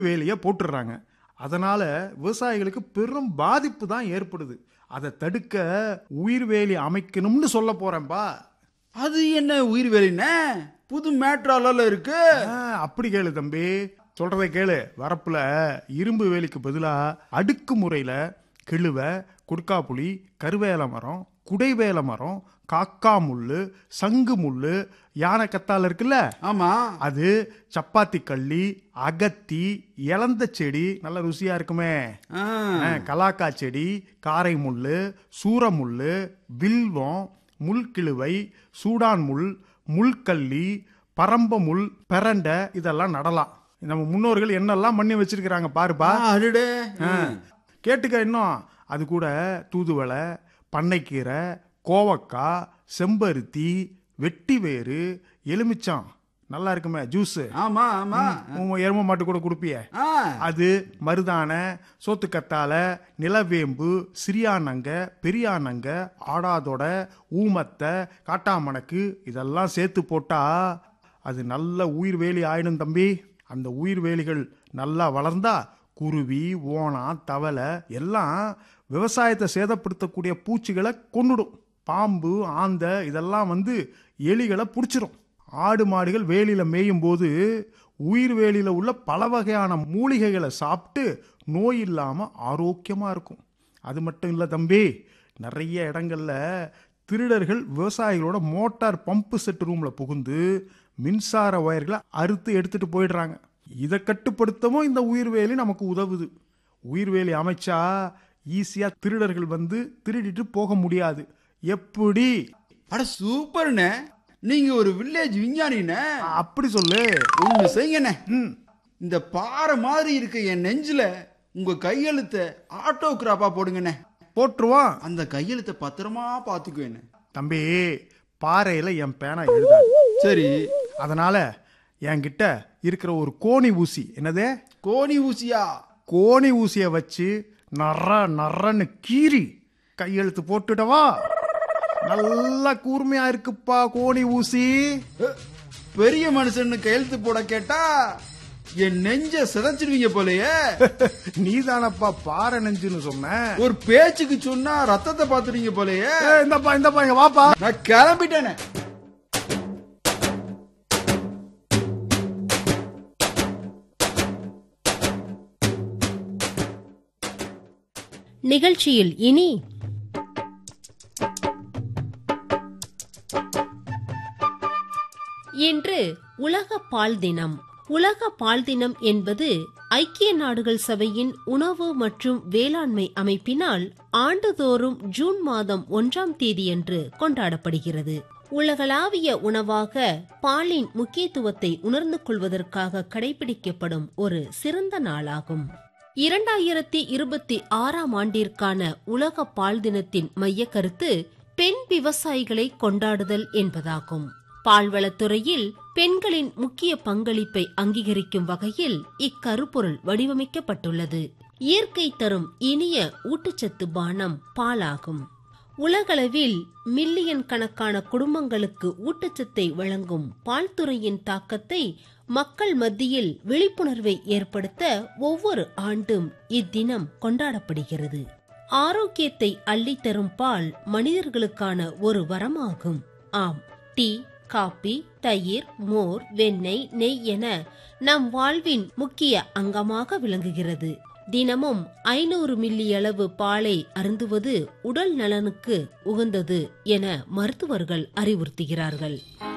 வேலியை போட்டுடுறாங்க அதனால விவசாயிகளுக்கு பெரும் பாதிப்பு தான் ஏற்படுது அதை தடுக்க உயிர் வேலி அமைக்கணும்னு சொல்ல போறேன்பா அது என்ன உயிர் வேலிண்ணே புது மேட்ரால இருக்கு ஆ, அப்படி கேளு தம்பி சொல்றதை கேளு வரப்புல இரும்பு வேலிக்கு பதிலா அடுக்கு முறையில கிழுவை குடுக்காப்புளி கருவேல மரம் குடைவேல மரம் காக்கா முள்ளு சங்கு முள்ளு யானை கத்தால இருக்குல்ல ஆமா அது சப்பாத்தி கள்ளி அகத்தி இளந்த செடி நல்ல ருசியா இருக்குமே ஆ, ஆ, கலாக்கா செடி காரை முள்ளு சூரமுள்ளு வில்வம் முள்கிழுவை சூடான் முள் முள்கள்ளி பரம்ப முள் பெரண்டை இதெல்லாம் நடலாம் நம்ம முன்னோர்கள் என்னெல்லாம் பண்ணி வச்சிருக்கிறாங்க பாருப்பா ஆ, அடடே ஆ, கேட்டுக்க இன்னும் அது கூட தூதுவளை பண்ணைக்கீரை கோவக்காய் செம்பருத்தி வெட்டிவேறு எலுமிச்சம் நல்லா இருக்குமே ஜூஸு ஆமா ஆமா உன் எரும மாட்டு கூட கொடுப்பியே ஆ, அது மருதான சோத்துக்கத்தால நிலவேம்பு சிறியானங்க பெரியானங்க ஆடாதொட ஊமத்தை காட்டாமணக்கு இதெல்லாம் சேர்த்து போட்டா அது நல்ல உயிர் வேலி ஆயிடும் தம்பி அந்த உயிர் வேலிகள் நல்லா வளர்ந்தா குருவி ஓணம் தவளை எல்லாம் விவசாயத்தை சேதப்படுத்தக்கூடிய பூச்சிகளை கொன்னுடும் பாம்பு ஆந்த இதெல்லாம் வந்து எலிகளை பிடிச்சிரும் ஆடு மாடுகள் வேலியில மேயும் போது உயிர் வேலியில உள்ள பல வகையான மூலிகைகளை சாப்பிட்டு நோய் இல்லாம ஆரோக்கியமா இருக்கும் அது மட்டும் இல்ல தம்பி நிறைய இடங்கள்ல திருடர்கள் விவசாயிகளோட மோட்டார் பம்பு செட் ரூம்ல புகுந்து மின்சார ஒயர்களை அறுத்து எடுத்துட்டு போயிடுறாங்க இதை கட்டுப்படுத்தவும் இந்த உயிர்வேலி நமக்கு உதவுது உயிர்வேலி அமைச்சா ஈஸியா திருடர்கள் வந்து திருடிட்டு போக முடியாது எப்படி அட சூப்பர்ண்ணே நீங்க ஒரு வில்லேஜ் விஞ்ஞானிண்ணே அப்படி சொல்லு ஒண்ணு செய்யுங்கண்ணே ம் இந்த பாறை மாதிரி இருக்க என் நெஞ்சில உங்க கையெழுத்தை ஆட்டோகிராஃபா போடுங்கண்ணே போட்டுருவான் அந்த கையெழுத்தை பத்திரமா பாத்துக்குவேண்ணே தம்பி பாறையில என் பேனா எழுதாது சரி அதனால என்கிட்ட இருக்கிற ஒரு கோணி ஊசி என்னது கோணி ஊசியா கோணி ஊசியை வச்சு நற நறன்னு கீறி கையெழுத்து போட்டுடவா நல்லா கூர்மையா இருக்குப்பா கோணி ஊசி அ, பெரிய மனுஷன்னு கையெழுத்து போட கேட்டா என் நெஞ்ச சிதைச்சிடுவீங்க போலயே நீதானப்பா பாறை நெஞ்சுன்னு சொன்ன ஒரு பேச்சுக்கு சொன்னா ரத்தத்தை பாத்துறீங்க போலயே ஏய், இந்தப்பா இந்தப்பா இங்க வாப்பா நான் கிளம்பிட்டேனே நிகழ்ச்சியில் இனி இன்று உலக பால் தினம் உலக பால் தினம் என்பது ஐக்கிய நாடுகள் சபையின் உணவு மற்றும் வேளாண்மை அமைப்பினால் ஆண்டுதோறும் ஜூன் மாதம் ஒன்றாம் தேதியன்று கொண்டாடப்படுகிறது உலகளாவிய உணவாக பாலின் முக்கியத்துவத்தை உணர்ந்து கொள்வதற்காக கடைபிடிக்கப்படும் ஒரு சிறந்த நாளாகும் இரண்டாயிரத்தி இருபத்தி ஆறாம் ஆண்டிற்கான உலக பால் தினத்தின் மைய கருத்து பெண் விவசாயிகளை கொண்டாடுதல் என்பதாகும் பால்வளத்துறையில் பெண்களின் முக்கிய பங்களிப்பை அங்கீகரிக்கும் வகையில் இக்கருப்பொருள் வடிவமைக்கப்பட்டுள்ளது இயற்கை தரும் இனிய ஊட்டச்சத்து பானம் பாலாகும் உலகளவில் மில்லியன் கணக்கான குடும்பங்களுக்கு ஊட்டச்சத்தை வழங்கும் பால்துறையின் தாக்கத்தை மக்கள் மத்தியில் விழிப்புணர்வை ஏற்படுத்த ஒவ்வொரு ஆண்டும் இத்தினம் கொண்டாடப்படுகிறது ஆரோக்கியத்தை அள்ளித்தரும் பால் மனிதர்களுக்கான ஒரு வரமாகும் ஆம் டீ காபி தயிர் மோர் வெண்ணெய் நெய் என நம் வாழ்வின் முக்கிய அங்கமாக விளங்குகிறது தினமும் ஐநூறு மில்லி அளவு பாலை அருந்துவது உடல் நலனுக்கு உகந்தது என மருத்துவர்கள் அறிவுறுத்துகிறார்கள்